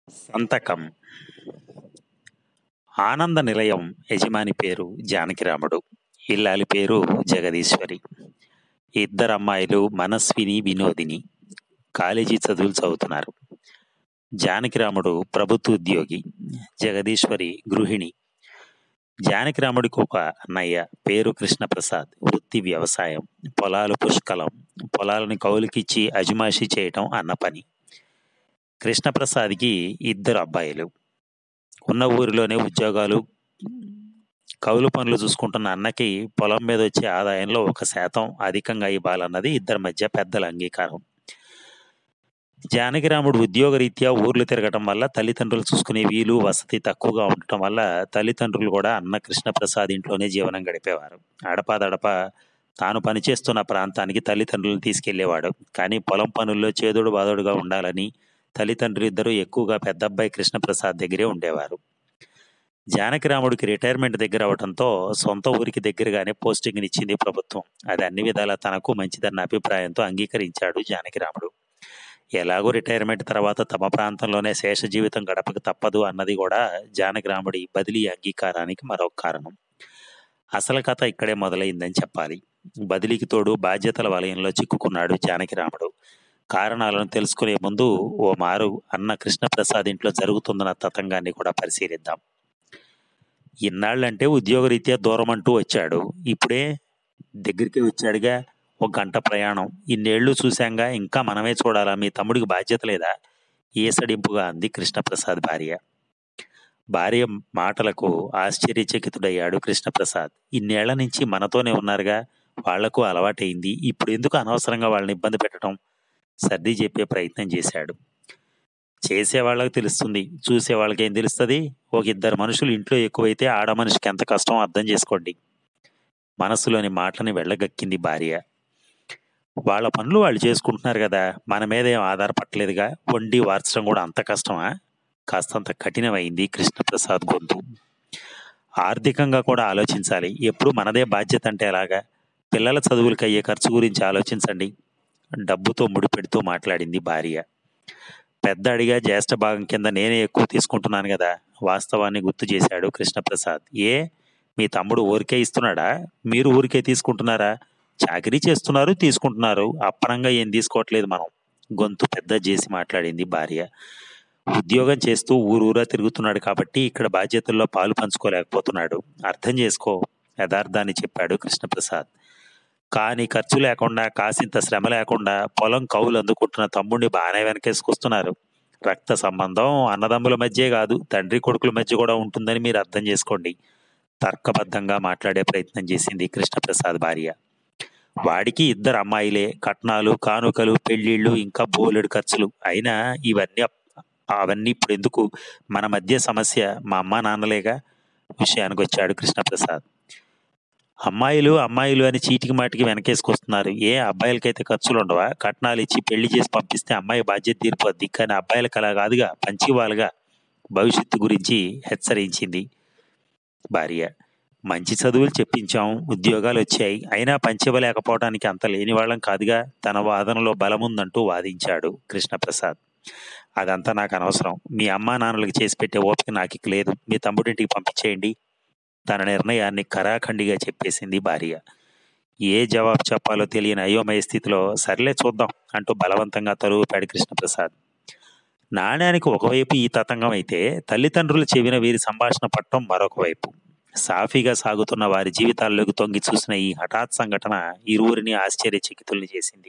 సంతకం ఆనంద నిలయం యజమాని పేరు జానకిరాముడు ఇల్లాలి పేరు జగదీశ్వరి ఇద్దరు అమ్మాయిలు మనస్విని వినోదిని కాలేజీ చదువులు చదువుతున్నారు జానకిరాముడు ప్రభుత్వ ఉద్యోగి జగదీశ్వరి గృహిణి జానకిరాముడికి ఒక అన్నయ్య పేరు కృష్ణప్రసాద్ వృత్తి వ్యవసాయం పొలాలు పుష్కలం పొలాలను కౌలుకిచ్చి అజమాషి చేయటం అన్న పని కృష్ణప్రసాద్కి ఇద్దరు అబ్బాయిలు ఉన్న ఊరిలోనే ఉద్యోగాలు కౌలు పనులు చూసుకుంటున్న అన్నకి పొలం మీద వచ్చే ఆదాయంలో ఒక శాతం అధికంగా ఇవ్వాలన్నది ఇద్దరి మధ్య పెద్దల అంగీకారం జానకిరాముడు ఉద్యోగరీత్యా ఊర్లు తిరగటం వల్ల తల్లిదండ్రులు చూసుకునే వీలు వసతి తక్కువగా ఉండటం వల్ల తల్లిదండ్రులు కూడా అన్న కృష్ణప్రసాద్ ఇంట్లోనే జీవనం గడిపేవారు అడపాదడప తాను పనిచేస్తున్న ప్రాంతానికి తల్లిదండ్రులను తీసుకెళ్లేవాడు కానీ పొలం పనుల్లో చేదుడు బాదుడుగా ఉండాలని తల్లిదండ్రులు ఇద్దరు ఎక్కువగా పెద్దబ్బాయి కృష్ణప్రసాద్ దగ్గరే ఉండేవారు జానకిరాముడికి రిటైర్మెంట్ దగ్గర అవడంతో సొంత ఊరికి దగ్గరగానే పోస్టింగ్ ఇచ్చింది ప్రభుత్వం అది అన్ని విధాలా తనకు మంచిదన్న అభిప్రాయంతో అంగీకరించాడు జానకిరాముడు ఎలాగో రిటైర్మెంట్ తర్వాత తమ ప్రాంతంలోనే శేష జీవితం గడపక తప్పదు అన్నది కూడా జానకిరాముడి బదిలీ అంగీకారానికి మరొక కారణం అసలు కథ ఇక్కడే మొదలైందని చెప్పాలి బదిలీకి తోడు బాధ్యతల వలయంలో చిక్కుకున్నాడు జానకిరాముడు కారణాలను తెలుసుకునే ముందు ఓ మారు అన్న కృష్ణప్రసాద్ ఇంట్లో జరుగుతున్న తతంగాన్ని కూడా పరిశీలిద్దాం ఇన్నాళ్ళంటే ఉద్యోగరీత్యా దూరం అంటూ వచ్చాడు ఇప్పుడే దగ్గరికి వచ్చాడుగా ఒక గంట ప్రయాణం ఇన్నేళ్లు చూశాంగా ఇంకా మనమే చూడాలా మీ తమ్ముడికి బాధ్యత లేదా ఏసడింపుగా అంది కృష్ణప్రసాద్ భార్య భార్య మాటలకు ఆశ్చర్యచకితుడయ్యాడు కృష్ణప్రసాద్ ఇన్నేళ్ల నుంచి మనతోనే ఉన్నారుగా వాళ్లకు అలవాటైంది ఇప్పుడు ఎందుకు అనవసరంగా వాళ్ళని ఇబ్బంది పెట్టడం సర్ది చెప్పే ప్రయత్నం చేశాడు చేసే వాళ్ళకి తెలుస్తుంది చూసే వాళ్ళకి ఏం తెలుస్తుంది ఒక ఇద్దరు మనుషులు ఇంట్లో ఎక్కువైతే ఆడ మనిషికి ఎంత కష్టం అర్థం చేసుకోండి మనసులోని మాటని వెళ్ళగక్కింది భార్య వాళ్ళ పనులు వాళ్ళు చేసుకుంటున్నారు కదా మన మీద ఏం ఆధారపడలేదుగా వండి వార్చడం కూడా అంత కష్టమా కాస్తంత కఠినమైంది కృష్ణప్రసాద్ గొంతు ఆర్థికంగా కూడా ఆలోచించాలి ఎప్పుడు మనదే బాధ్యత అంటే ఎలాగా పిల్లల చదువులకు అయ్యే ఖర్చు గురించి ఆలోచించండి డబ్బుతో ముడిపెడుతూ మాట్లాడింది భార్య పెద్ద అడిగా జ్యేష్ఠ భాగం కింద నేనే ఎక్కువ తీసుకుంటున్నాను కదా వాస్తవాన్ని గుర్తు చేశాడు కృష్ణప్రసాద్ ఏ మీ తమ్ముడు ఊరికే ఇస్తున్నాడా మీరు ఊరికే తీసుకుంటున్నారా చాకరీ చేస్తున్నారు తీసుకుంటున్నారు అప్పనంగా ఏం తీసుకోవట్లేదు మనం గొంతు పెద్ద చేసి మాట్లాడింది భార్య ఉద్యోగం చేస్తూ ఊరూరా తిరుగుతున్నాడు కాబట్టి ఇక్కడ బాధ్యతల్లో పాలు పంచుకోలేకపోతున్నాడు అర్థం చేసుకో యథార్థాన్ని చెప్పాడు కృష్ణప్రసాద్ కానీ ఖర్చు లేకుండా కాసింత శ్రమ లేకుండా పొలం కౌలు అందుకుంటున్న తమ్ముడిని బాగానే వెనకేసుకొస్తున్నారు రక్త సంబంధం అన్నదమ్ముల మధ్యే కాదు తండ్రి కొడుకుల మధ్య కూడా ఉంటుందని మీరు అర్థం చేసుకోండి తర్కబద్ధంగా మాట్లాడే ప్రయత్నం చేసింది కృష్ణప్రసాద్ భార్య వాడికి ఇద్దరు అమ్మాయిలే కట్నాలు కానుకలు పెళ్లిళ్ళు ఇంకా బోలెడు ఖర్చులు అయినా ఇవన్నీ అప్- అవన్నీ ఇప్పుడు ఎందుకు మన మధ్య సమస్య మా అమ్మా నాన్నలేగా విషయానికి వచ్చాడు కృష్ణప్రసాద్ అమ్మాయిలు అమ్మాయిలు అని చీటికి మాటికి వెనకేసుకొస్తున్నారు ఏ అబ్బాయిలకైతే ఖర్చులు ఉండవా కట్నాలు ఇచ్చి పెళ్లి చేసి పంపిస్తే అమ్మాయి బాధ్యత తీరిపోద్ది కానీ అబ్బాయిలకు అలా కాదుగా పంచివాలుగా భవిష్యత్తు గురించి హెచ్చరించింది భార్య మంచి చదువులు చెప్పించాం ఉద్యోగాలు వచ్చాయి అయినా పంచివ్వలేకపోవడానికి అంత లేని వాళ్ళం కాదుగా తన వాదనలో బలముందంటూ వాదించాడు కృష్ణప్రసాద్ అదంతా నాకు అనవసరం మీ అమ్మా నాన్నలకు చేసి పెట్టే ఓపిక నాకు ఇక లేదు మీ తమ్ముడింటికి పంపించేయండి తన నిర్ణయాన్ని కరాఖండిగా చెప్పేసింది భార్య ఏ జవాబు చెప్పాలో తెలియని అయోమయ స్థితిలో సర్లే చూద్దాం అంటూ బలవంతంగా తరువుపాడు కృష్ణప్రసాద్ నాణ్యానికి ఒకవైపు ఈ తతంగం అయితే తల్లిదండ్రులు చెవిన వీరి సంభాషణ పట్టడం మరొక వైపు సాఫీగా సాగుతున్న వారి జీవితాల్లోకి తొంగి చూసిన ఈ హఠాత్ సంఘటన ఇరువురిని ఆశ్చర్యచకితుల్ని చేసింది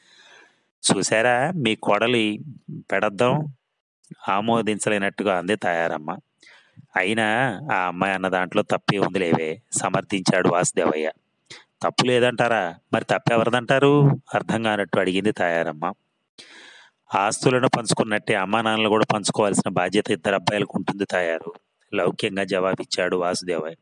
చూసారా మీ కోడలి పెడద్దాం ఆమోదించలేనట్టుగా అంది తయారమ్మ అయినా ఆ అమ్మాయి అన్న దాంట్లో తప్పే ఉంది లేవే సమర్థించాడు వాసుదేవయ్య తప్పు లేదంటారా మరి తప్పెవరిదంటారు అర్థం కానట్టు అడిగింది తయారమ్మ ఆస్తులను పంచుకున్నట్టే అమ్మా నాన్నలు కూడా పంచుకోవాల్సిన బాధ్యత ఇద్దరు అబ్బాయిలకు ఉంటుంది తయారు లౌక్యంగా జవాబిచ్చాడు వాసుదేవయ్య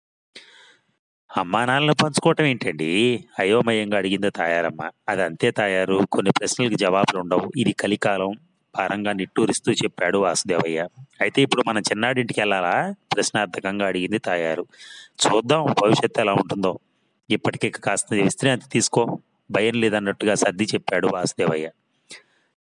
అమ్మా నాన్నలు పంచుకోవటం ఏంటండి అయోమయంగా అడిగింది తాయారమ్మ అది అంతే తాయారు కొన్ని ప్రశ్నలకు జవాబులు ఉండవు ఇది కలికాలం భారంగా నిట్టూరిస్తూ చెప్పాడు వాసుదేవయ్య అయితే ఇప్పుడు మనం చిన్నాడింటికి వెళ్ళాలా ప్రశ్నార్థకంగా అడిగింది తాయారు చూద్దాం భవిష్యత్తు ఎలా ఉంటుందో ఇప్పటికే కాస్త విశ్రాంతి తీసుకో భయం లేదన్నట్టుగా సర్ది చెప్పాడు వాసుదేవయ్య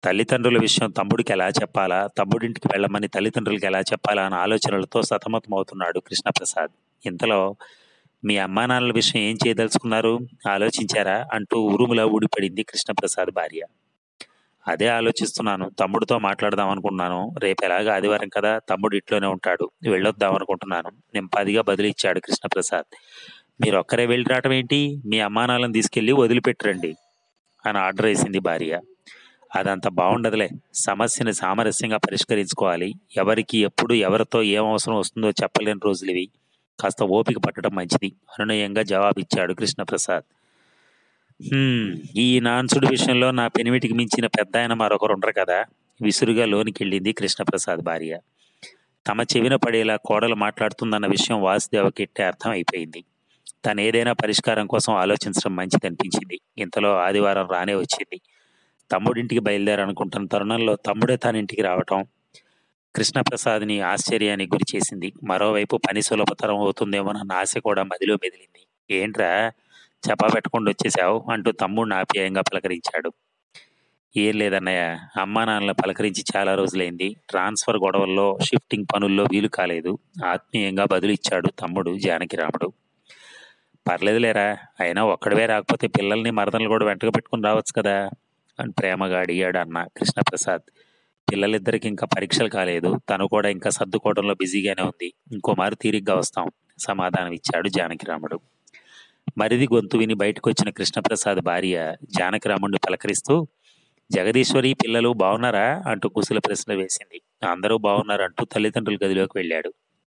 తల్లిదండ్రుల విషయం తమ్ముడికి ఎలా చెప్పాలా తమ్ముడింటికి వెళ్ళమని తల్లిదండ్రులకి ఎలా చెప్పాలా అన్న ఆలోచనలతో సతమతమవుతున్నాడు కృష్ణప్రసాద్ ఇంతలో మీ అమ్మా నాన్నల విషయం ఏం చేయదలుచుకున్నారు ఆలోచించారా అంటూ ఉరుములా ఊడిపడింది కృష్ణప్రసాద్ భార్య అదే ఆలోచిస్తున్నాను తమ్ముడితో మాట్లాడదాం అనుకున్నాను రేపు ఎలాగా ఆదివారం కదా తమ్ముడు ఇంట్లోనే ఉంటాడు వెళ్ళొద్దాం అనుకుంటున్నాను నింపాదిగా బదిలిచ్చాడు కృష్ణప్రసాద్ మీరు ఒక్కరే వెళ్ళి రావటం ఏంటి మీ అమ్మానాలను తీసుకెళ్లి వదిలిపెట్టరండి అని ఆర్డర్ వేసింది భార్య అదంత బాగుండదులే సమస్యని సామరస్యంగా పరిష్కరించుకోవాలి ఎవరికి ఎప్పుడు ఎవరితో ఏం అవసరం వస్తుందో చెప్పలేని రోజులు ఇవి కాస్త ఓపిక పట్టడం మంచిది అనునయంగా జవాబిచ్చాడు కృష్ణప్రసాద్ "హ్మ్, ఈ నాన్సుడి విషయంలో నా పెనిమిటికి మించిన పెద్ద ఆయన మరొకరు ఉండరు కదా విసురుగా లోనికి వెళ్ళింది కృష్ణప్రసాద్ భార్య తమ చెవిన పడేలా కోడలు మాట్లాడుతుందన్న విషయం వాసుదేవకి ఇట్టే అర్థం అయిపోయింది తను ఏదైనా పరిష్కారం కోసం ఆలోచించడం మంచిది అనిపించింది ఇంతలో ఆదివారం రానే వచ్చింది తమ్ముడింటికి బయలుదేరనుకుంటున్న తరుణంలో తమ్ముడే తన ఇంటికి రావటం కృష్ణప్రసాద్ని ఆశ్చర్యానికి గురి చేసింది మరోవైపు పని సులభతరం అవుతుందేమోనన్న ఆశ కూడా మదిలో మెదిలింది ఏంట్రా చెప్పా పెట్టకుండా వచ్చేసావు అంటూ తమ్ముడిని ఆప్యాయంగా పలకరించాడు ఏం లేదన్నయ్య అమ్మా నాన్నలు పలకరించి చాలా రోజులైంది ట్రాన్స్ఫర్ గొడవల్లో షిఫ్టింగ్ పనుల్లో వీలు కాలేదు ఆత్మీయంగా బదులిచ్చాడు తమ్ముడు జానకిరాముడు పర్లేదులేరా అయినా ఒక్కడవే రాకపోతే పిల్లల్ని మరదలు కూడా వెంటగా పెట్టుకుని రావచ్చు కదా అని ప్రేమగా అడిగాడు అన్న కృష్ణప్రసాద్ పిల్లలిద్దరికి ఇంకా పరీక్షలు కాలేదు తను కూడా ఇంకా సర్దుకోవడంలో బిజీగానే ఉంది ఇంకో మారు తీరిగ్గా వస్తాం సమాధానం ఇచ్చాడు జానకిరాముడు మరిది గొంతు విని బయటకు వచ్చిన కృష్ణప్రసాద్ భార్య జానకిరాముడిని పలకరిస్తూ జగదీశ్వరి పిల్లలు బాగున్నారా అంటూ కుశల ప్రశ్న వేసింది అందరూ బాగున్నారు అంటూ తల్లిదండ్రుల గదిలోకి వెళ్ళాడు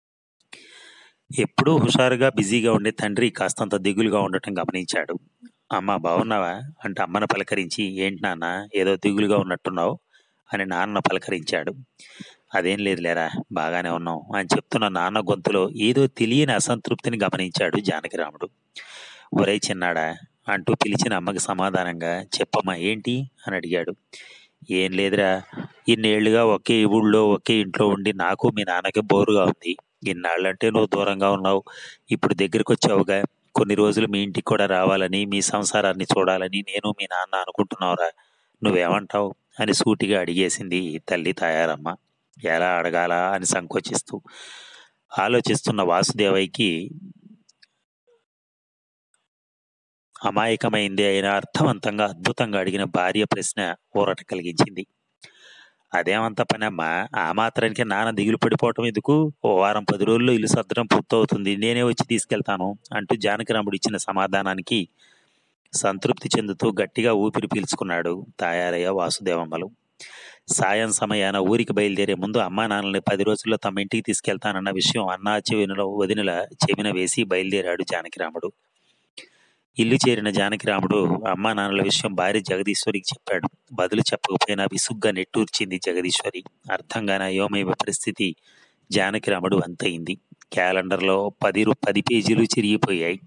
ఎప్పుడూ హుషారుగా బిజీగా ఉండే తండ్రి కాస్తంత దిగులుగా ఉండటం గమనించాడు అమ్మ బాగున్నావా అంటే అమ్మను పలకరించి ఏంటి నాన్న ఏదో దిగులుగా ఉన్నట్టున్నావు అని నాన్న పలకరించాడు అదేం లేదు లేరా బాగానే ఉన్నాం అని చెప్తున్న నాన్న గొంతులో ఏదో తెలియని అసంతృప్తిని గమనించాడు జానకిరాముడు ఒరే చిన్నాడా అంటూ పిలిచిన అమ్మకి సమాధానంగా చెప్పమ్మా ఏంటి అని అడిగాడు ఏం లేదురా ఇన్నేళ్లుగా ఒకే ఊళ్ళో ఒకే ఇంట్లో ఉండి నాకు మీ నాన్నకి బోరుగా ఉంది ఇన్నాళ్ళంటే నువ్వు దూరంగా ఉన్నావు ఇప్పుడు దగ్గరికి వచ్చావుగా కొన్ని రోజులు మీ ఇంటికి కూడా రావాలని మీ సంసారాన్ని చూడాలని నేను మీ నాన్న అనుకుంటున్నావురా నువ్వేమంటావు అని సూటిగా అడిగేసింది తల్లి తాయారమ్మ ఎలా అడగాలా అని సంకోచిస్తూ ఆలోచిస్తున్న వాసుదేవయ్యకి అమాయకమైంది అయినా అర్థవంతంగా అద్భుతంగా అడిగిన భార్య ప్రశ్న ఊరట కలిగించింది అదేమంత పనమ్మా ఆ మాత్రానికి నాన్న దిగులు పడిపోవటం ఎందుకు ఓ వారం పది రోజుల్లో ఇల్లు సర్దడం పూర్తవుతుంది నేనే వచ్చి తీసుకెళ్తాను అంటూ జానకిరాముడు ఇచ్చిన సమాధానానికి సంతృప్తి చెందుతూ గట్టిగా ఊపిరి పీల్చుకున్నాడు తాయారయ్య వాసుదేవమ్మలు సాయం సమయాన ఊరికి బయలుదేరే ముందు అమ్మా నాన్నల్ని పది రోజుల్లో తమ ఇంటికి తీసుకెళ్తానన్న విషయం అన్నా చెవినలో వదినల చెవిన వేసి బయలుదేరాడు జానకిరాముడు ఇల్లు చేరిన జానకిరాముడు అమ్మా నాన్నల విషయం భార్య జగదీశ్వరికి చెప్పాడు బదులు చెప్పకపోయినా విసుగ్గా నెట్టూర్చింది జగదీశ్వరి అర్థంగాన అయోమయ పరిస్థితి జానకిరాముడు అంతయింది క్యాలెండర్లో పది రూ పది పేజీలు చిరిగిపోయాయి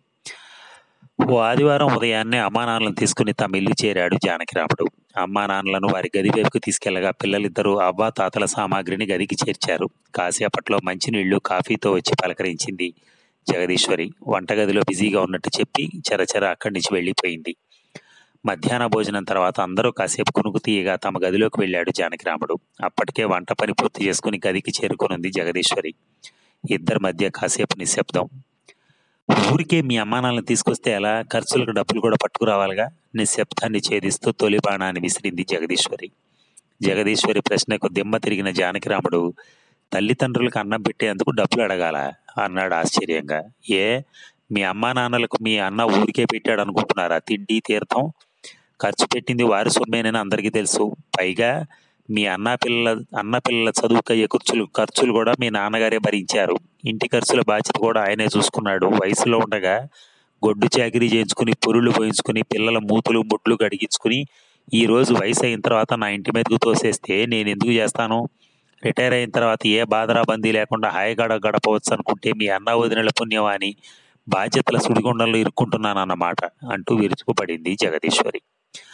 ఓ ఆదివారం ఉదయాన్నే అమ్మా నాన్నలను తీసుకుని తమ ఇల్లు చేరాడు జానకిరాముడు అమ్మా నాన్నలను వారి గది వైపుకు తీసుకెళ్లగా పిల్లలిద్దరూ అవ్వా తాతల సామాగ్రిని గదికి చేర్చారు కాసేపట్లో మంచినీళ్లు కాఫీతో వచ్చి పలకరించింది జగదీశ్వరి వంటగదిలో బిజీగా ఉన్నట్టు చెప్పి చెరచెర అక్కడి నుంచి వెళ్ళిపోయింది మధ్యాహ్న భోజనం తర్వాత అందరూ కాసేపు కునుకు తీయగా తమ గదిలోకి వెళ్ళాడు జానకిరాముడు అప్పటికే వంట పని పూర్తి చేసుకుని గదికి చేరుకునుంది జగదీశ్వరి ఇద్దరి మధ్య కాసేపు నిశ్శబ్దం ఊరికే మీ అమ్మానాలను తీసుకొస్తే ఎలా ఖర్చులకు డబ్బులు కూడా పట్టుకురావాలిగా నిశ్శబ్దాన్ని ఛేదిస్తూ తొలి బాణాన్ని విసిరింది జగదీశ్వరి జగదీశ్వరి ప్రశ్నకు దిమ్మ తిరిగిన జానకిరాముడు తల్లిదండ్రులకు అన్నం పెట్టేందుకు డబ్బులు అడగాల అన్నాడు ఆశ్చర్యంగా ఏ మీ అమ్మా నాన్నలకు మీ అన్న ఊరికే పెట్టాడు అనుకుంటున్నారా తిండి తీర్థం ఖర్చు పెట్టింది వారి సొమ్మేనని అందరికీ తెలుసు పైగా మీ అన్న పిల్లల అన్న పిల్లల చదువుకయ్యే ఖర్చులు ఖర్చులు కూడా మీ నాన్నగారే భరించారు ఇంటి ఖర్చుల బాధ్యత కూడా ఆయనే చూసుకున్నాడు వయసులో ఉండగా గొడ్డు చాకిరీ చేయించుకుని పొరులు పోయించుకుని పిల్లల మూతులు ముడ్లు గడిగించుకుని ఈ రోజు వయసు అయిన తర్వాత నా ఇంటి మీదకు తోసేస్తే నేను ఎందుకు చేస్తాను రిటైర్ అయిన తర్వాత ఏ బాధరాబందీ లేకుండా హాయిగా గడపవచ్చు అనుకుంటే మీ అన్న వదినల పుణ్యమా అని బాధ్యతల సుడిగుండంలో ఇరుక్కుంటున్నానన్నమాట అంటూ విరుచుకుపడింది జగదీశ్వరి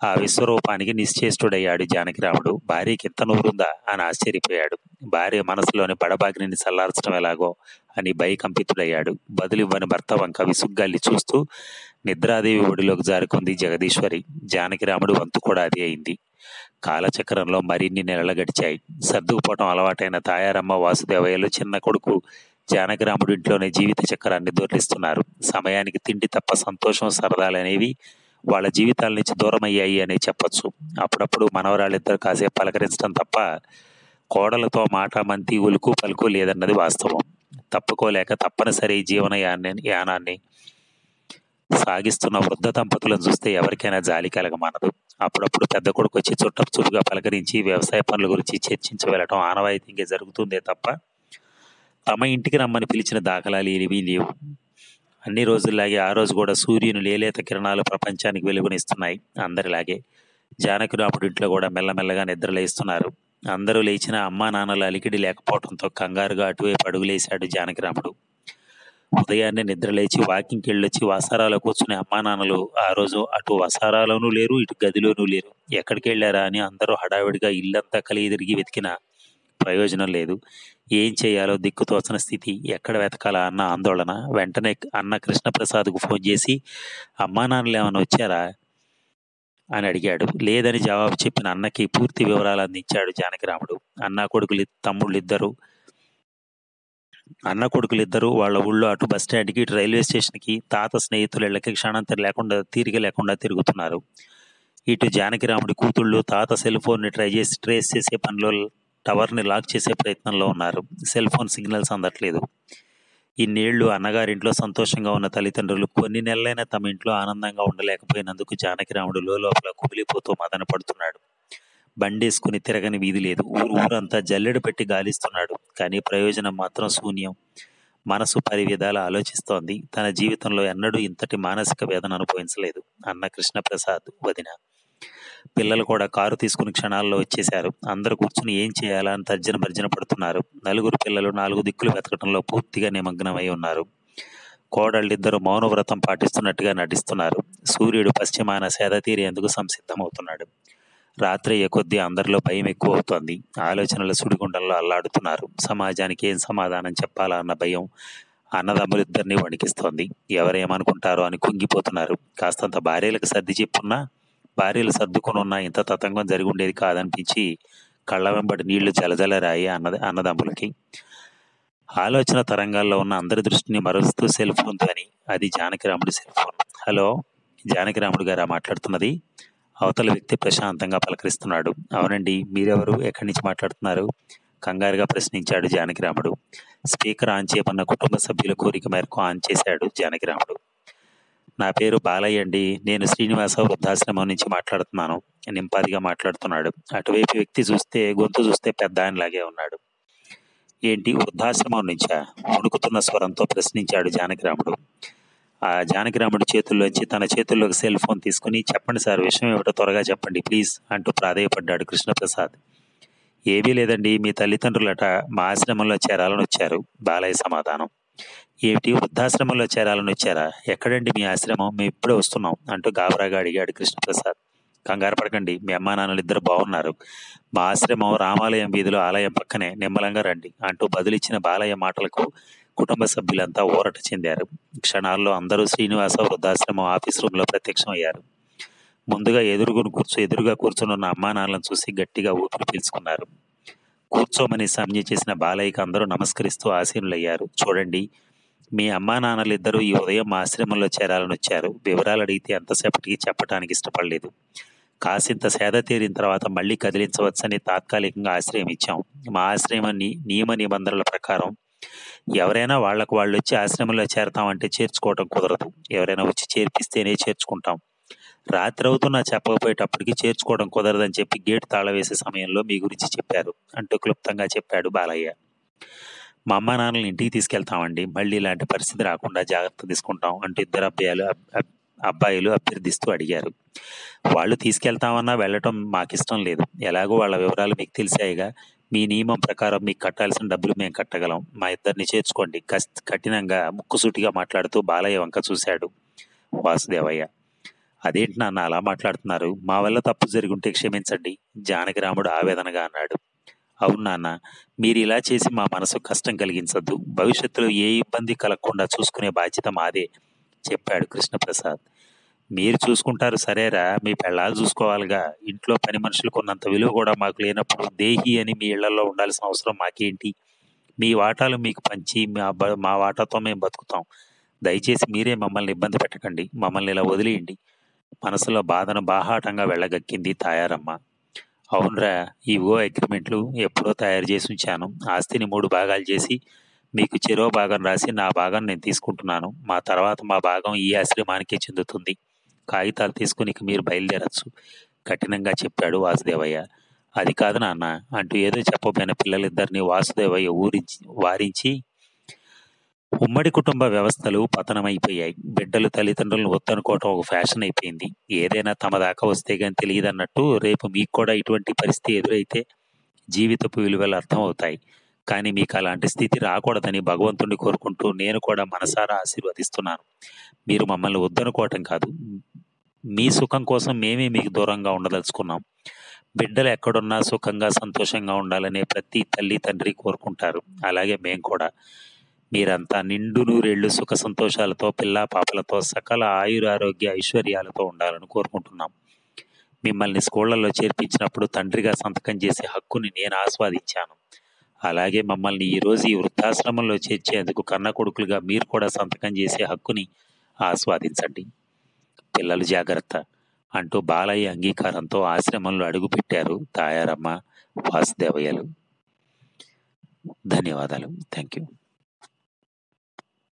ఆ విశ్వరూపానికి నిశ్చేష్టుడయ్యాడు జానకిరాముడు భార్యకి ఇంత నూరుందా అని ఆశ్చర్యపోయాడు భార్య మనసులోని బడబాగ్నిని చల్లార్చడం ఎలాగో అని భయకంపితుడయ్యాడు బదులివ్వని భర్త వంక విసుగ్గాల్లి చూస్తూ నిద్రాదేవి ఒడిలోకి జారుకుంది జగదీశ్వరి జానకిరాముడు వంతు కూడా అదే అయింది కాలచక్రంలో మరిన్ని నెలలు గడిచాయి సర్దుకుపోవటం అలవాటైన తాయారమ్మ వాసుదేవయ్యలు చిన్న కొడుకు జానకిరాముడు ఇంట్లోనే జీవిత చక్రాన్ని దొర్లిస్తున్నారు సమయానికి తిండి తప్ప సంతోషం సరదాలనేవి వాళ్ళ జీవితాల నుంచి దూరం అయ్యాయి అనే చెప్పొచ్చు అప్పుడప్పుడు మనవరాళ్ళిద్దరు కాసేపు పలకరించడం తప్ప కోడలతో మాట మంతి ఉలుకు పలుకు లేదన్నది వాస్తవం తప్పుకోలేక తప్పనిసరి జీవన యాన్ని యానాన్ని సాగిస్తున్న వృద్ధ దంపతులను చూస్తే ఎవరికైనా జాలి కలగమనదు అప్పుడప్పుడు పెద్ద కొడుకు వచ్చి చుట్టపు చూపుగా పలకరించి వ్యవసాయ పనుల గురించి చర్చించి వెళ్ళటం ఆనవాయితీగా జరుగుతుందే తప్ప తమ ఇంటికి రమ్మని పిలిచిన దాఖలాలు ఏవి లేవు అన్ని రోజుల్లాగే ఆ రోజు కూడా సూర్యుని లేలేత కిరణాలు ప్రపంచానికి వెలుగునిస్తున్నాయి అందరిలాగే జానకిరాముడి ఇంట్లో కూడా మెల్లమెల్లగా నిద్రలేస్తున్నారు అందరూ లేచిన అమ్మా నాన్నల అలికిడి లేకపోవడంతో కంగారుగా అటువైపు అడుగులేశాడు జానకిరాముడు ఉదయాన్నే నిద్రలేచి వాకింగ్కి వెళ్ళొచ్చి వసారాలో కూర్చునే అమ్మా నాన్నలు ఆ రోజు అటు వసారాలోనూ లేరు ఇటు గదిలోనూ లేరు ఎక్కడికి వెళ్ళారా అని అందరూ హడావిడిగా ఇల్లంతా కలిగి తిరిగి వెతికిన ప్రయోజనం లేదు ఏం చేయాలో దిక్కుతోచని స్థితి ఎక్కడ వెతకాలా అన్న ఆందోళన వెంటనే అన్న కృష్ణప్రసాద్కు ఫోన్ చేసి అమ్మా నాన్నలు ఏమైనా వచ్చారా అని అడిగాడు లేదని జవాబు చెప్పిన అన్నకి పూర్తి వివరాలు అందించాడు జానకిరాముడు అన్న కొడుకులు తమ్ముళ్ళు ఇద్దరు అన్న కొడుకులు ఇద్దరు వాళ్ళ ఊళ్ళో అటు బస్ స్టాండ్కి ఇటు రైల్వే స్టేషన్కి తాత స్నేహితుల ఇళ్ళకి క్షణాంతరం లేకుండా తీరిక లేకుండా తిరుగుతున్నారు ఇటు జానకిరాముడి కూతుళ్ళు తాత సెల్ ఫోన్ని ట్రై చేసి ట్రేస్ చేసే పనిలో టవర్ని లాక్ చేసే ప్రయత్నంలో ఉన్నారు సెల్ ఫోన్ సిగ్నల్స్ అందట్లేదు ఇన్నేళ్లు అన్నగారింట్లో సంతోషంగా ఉన్న తల్లిదండ్రులు కొన్ని నెలలైనా తమ ఇంట్లో ఆనందంగా ఉండలేకపోయినందుకు జానకిరాముడు లోపల కుమిలిపోతూ మదన పడుతున్నాడు బండేసుకుని తిరగని వీధి లేదు ఊరు ఊరంతా జల్లెడ పెట్టి గాలిస్తున్నాడు కానీ ప్రయోజనం మాత్రం శూన్యం మనసు పరి విధాల ఆలోచిస్తోంది తన జీవితంలో ఎన్నడూ ఇంతటి మానసిక వేదన అనుభవించలేదు అన్న కృష్ణప్రసాద్ వదిన పిల్లలు కూడా కారు తీసుకుని క్షణాల్లో వచ్చేశారు అందరూ కూర్చుని ఏం చేయాలా అని తర్జన భర్జన పడుతున్నారు నలుగురు పిల్లలు నాలుగు దిక్కులు వెతకడంలో పూర్తిగా నిమగ్నమై ఉన్నారు కోడళ్ళిద్దరూ మౌనవ్రతం పాటిస్తున్నట్టుగా నటిస్తున్నారు సూర్యుడు పశ్చిమాన సేద తీరేందుకు సంసిద్ధమవుతున్నాడు రాత్రి అయ్యే కొద్దీ అందరిలో భయం ఎక్కువ అవుతోంది ఆలోచనల సుడిగుండంలో అల్లాడుతున్నారు సమాజానికి ఏం సమాధానం చెప్పాలా అన్న భయం అన్నదమ్ములిద్దరినీ వణికిస్తోంది ఎవరేమనుకుంటారో అని కుంగిపోతున్నారు కాస్తంత భార్యలకు సర్ది చెప్పున్నా భార్యలు సర్దుకుని ఉన్నా ఇంత తతంగం జరిగి ఉండేది కాదనిపించి కళ్ళ వెంబడి నీళ్లు జలజలరాయి అన్నది అన్నదమ్ములకి ఆలోచన తరంగాల్లో ఉన్న అందరి దృష్టిని మరుస్తూ సెల్ ఫోన్ ధ్వని అది జానకిరాముడి సెల్ ఫోన్ హలో జానకిరాముడు గారా మాట్లాడుతున్నది అవతల వ్యక్తి ప్రశాంతంగా పలకరిస్తున్నాడు అవునండి మీరెవరు ఎక్కడి నుంచి మాట్లాడుతున్నారు కంగారుగా ప్రశ్నించాడు జానకిరాముడు స్పీకర్ ఆన్ చేయమన్న కుటుంబ సభ్యుల కోరిక మేరకు ఆన్ చేశాడు జానకిరాముడు నా పేరు బాలయ్య అండి నేను శ్రీనివాస వృద్ధాశ్రమం నుంచి మాట్లాడుతున్నాను నింపాదిగా మాట్లాడుతున్నాడు అటువైపు వ్యక్తి చూస్తే గొంతు చూస్తే పెద్ద ఆయనలాగే ఉన్నాడు ఏంటి వృద్ధాశ్రమం నుంచా వణుకుతున్న స్వరంతో ప్రశ్నించాడు జానకిరాముడు ఆ జానకిరాముడి చేతుల్లోంచి తన చేతుల్లోకి సెల్ ఫోన్ తీసుకుని చెప్పండి సార్ విషయం ఏమిటో త్వరగా చెప్పండి ప్లీజ్ అంటూ ప్రాధేయపడ్డాడు కృష్ణప్రసాద్ ఏమీ లేదండి మీ తల్లిదండ్రులట మా ఆశ్రమంలో చేరాలని వచ్చారు బాలయ్య సమాధానం ఏమిటి వృద్ధాశ్రమంలో చేరాలని వచ్చారా ఎక్కడండి మీ ఆశ్రమం మేము ఇప్పుడే వస్తున్నాం అంటూ గాబరాగా అడిగాడు కృష్ణప్రసాద్ కంగారు పడకండి మీ అమ్మా నాన్నలు ఇద్దరు బాగున్నారు మా ఆశ్రమం రామాలయం వీధిలో ఆలయం పక్కనే నిమ్మలంగా రండి అంటూ బదులిచ్చిన బాలయ్య మాటలకు కుటుంబ సభ్యులంతా ఊరట చెందారు క్షణాల్లో అందరూ శ్రీనివాస వృద్ధాశ్రమం ఆఫీస్ రూమ్లో ప్రత్యక్షమయ్యారు ముందుగా ఎదురుగును కూర్చో ఎదురుగా కూర్చుని అమ్మా నాన్నలను చూసి గట్టిగా ఊపిరి పీల్చుకున్నారు కూర్చోమని సంజ్ఞ చేసిన బాలయ్యకి అందరూ నమస్కరిస్తూ ఆసీనులయ్యారు చూడండి మీ అమ్మా నాన్నలు ఇద్దరూ ఈ ఉదయం మా ఆశ్రమంలో చేరాలని వచ్చారు వివరాలు అడిగితే ఎంతసేపటికి చెప్పడానికి ఇష్టపడలేదు కాసింత సేద తీరిన తర్వాత మళ్ళీ కదిలించవచ్చని తాత్కాలికంగా ఆశ్రయం ఇచ్చాం మా ఆశ్రయం ని- నియమ నిబంధనల ప్రకారం ఎవరైనా వాళ్ళకు వాళ్ళు వచ్చి ఆశ్రమంలో చేరతామంటే చేర్చుకోవటం కుదరదు ఎవరైనా వచ్చి చేర్పిస్తేనే చేర్చుకుంటాం రాత్రి అవుతున్నా చెప్పకపోయేటప్పటికి చేర్చుకోవడం కుదరదని చెప్పి గేట్ తాళ వేసే సమయంలో మీ గురించి చెప్పారు అంటూ క్లుప్తంగా చెప్పాడు బాలయ్య మా అమ్మ నాన్నలు ఇంటికి తీసుకెళ్తామండి మళ్ళీ ఇలాంటి పరిస్థితి రాకుండా జాగ్రత్త తీసుకుంటాం అంటూ ఇద్దరు అబ్బాయిలు అబ్- అబ్- అబ్బాయిలు అభ్యర్థిస్తూ అడిగారు వాళ్ళు తీసుకెళ్తామన్నా వెళ్ళటం మాకు ఇష్టం లేదు ఎలాగో వాళ్ళ వివరాలు మీకు తెలిసాయిగా మీ నియమం ప్రకారం మీకు కట్టాల్సిన డబ్బులు మేము కట్టగలం మా ఇద్దరిని చేర్చుకోండి కస్- కఠినంగా ముక్కుసూటిగా మాట్లాడుతూ బాలయ్య వంక చూశాడు వాసుదేవయ్య అదేంటి నాన్న అలా మాట్లాడుతున్నారు మా వల్ల తప్పు జరుగుంటే క్షమించండి జానకిరాముడు ఆవేదనగా అన్నాడు అవును నాన్న మీరు ఇలా చేసి మా మనసు కష్టం కలిగించద్దు భవిష్యత్తులో ఏ ఇబ్బంది కలగకుండా చూసుకునే బాధ్యత మాదే చెప్పాడు కృష్ణప్రసాద్ మీరు చూసుకుంటారు సరేరా మీ పెళ్ళాలు చూసుకోవాలిగా ఇంట్లో పని మనుషులకు ఉన్నంత విలువ కూడా మాకు లేనప్పుడు దేహి అని మీ ఇళ్లలో ఉండాల్సిన అవసరం మాకేంటి మీ వాటాలు మీకు పంచి మా బ- మా వాటాతో మేము బతుకుతాం దయచేసి మీరే మమ్మల్ని ఇబ్బంది పెట్టకండి మమ్మల్ని ఇలా వదిలేయండి మనసులో బాధను బాహాటంగా వెళ్ళగక్కింది తాయారమ్మ అవునరా ఇవో అగ్రిమెంట్లు ఎప్పుడో తయారు చేసి ఉంచాను ఆస్తిని మూడు భాగాలు చేసి మీకు చెరో భాగం రాసి నా భాగం నేను తీసుకుంటున్నాను మా తర్వాత మా భాగం ఈ ఆశ్రమానికే చెందుతుంది కాగితాలు తీసుకుని ఇక మీరు బయలుదేరచ్చు కఠినంగా చెప్పాడు వాసుదేవయ్య అది కాదు నాన్న అంటూ ఏదో చెప్పబోయిన పిల్లలిద్దరిని వాసుదేవయ్య ఊరించి వారించి ఉమ్మడి కుటుంబ వ్యవస్థలు పతనమైపోయాయి బిడ్డలు తల్లిదండ్రులను వద్దనుకోవటం ఒక ఫ్యాషన్ అయిపోయింది ఏదైనా తమ దాకా వస్తే గాని తెలియదన్నట్టు రేపు మీకు కూడా ఇటువంటి పరిస్థితి ఎదురైతే జీవితపు విలువలు అర్థమవుతాయి కానీ మీకు అలాంటి స్థితి రాకూడదని భగవంతుడిని కోరుకుంటూ నేను కూడా మనసారా ఆశీర్వదిస్తున్నాను మీరు మమ్మల్ని వద్దనుకోవటం కాదు మీ సుఖం కోసం మేమే మీకు దూరంగా ఉండదలుచుకున్నాం బిడ్డలు ఎక్కడున్నా సుఖంగా సంతోషంగా ఉండాలనే ప్రతి తల్లి తండ్రి కోరుకుంటారు అలాగే మేం కూడా మీరంతా నిండు నూరేళ్లు సుఖ సంతోషాలతో పిల్ల పాపలతో సకల ఆయురారోగ్య ఐశ్వర్యాలతో ఉండాలని కోరుకుంటున్నాం మిమ్మల్ని స్కూళ్లలో చేర్పించినప్పుడు తండ్రిగా సంతకం చేసే హక్కుని నేను ఆస్వాదించాను అలాగే మమ్మల్ని ఈ రోజు ఈ వృద్ధాశ్రమంలో చేర్చేందుకు కన్న కొడుకులుగా మీరు కూడా సంతకం చేసే హక్కుని ఆస్వాదించండి పిల్లలు జాగ్రత్త అంటూ బాలయ్య అంగీకారంతో ఆశ్రమంలో అడుగుపెట్టారు తాయారమ్మ వాసుదేవయ్యలు ధన్యవాదాలు థ్యాంక్ యూ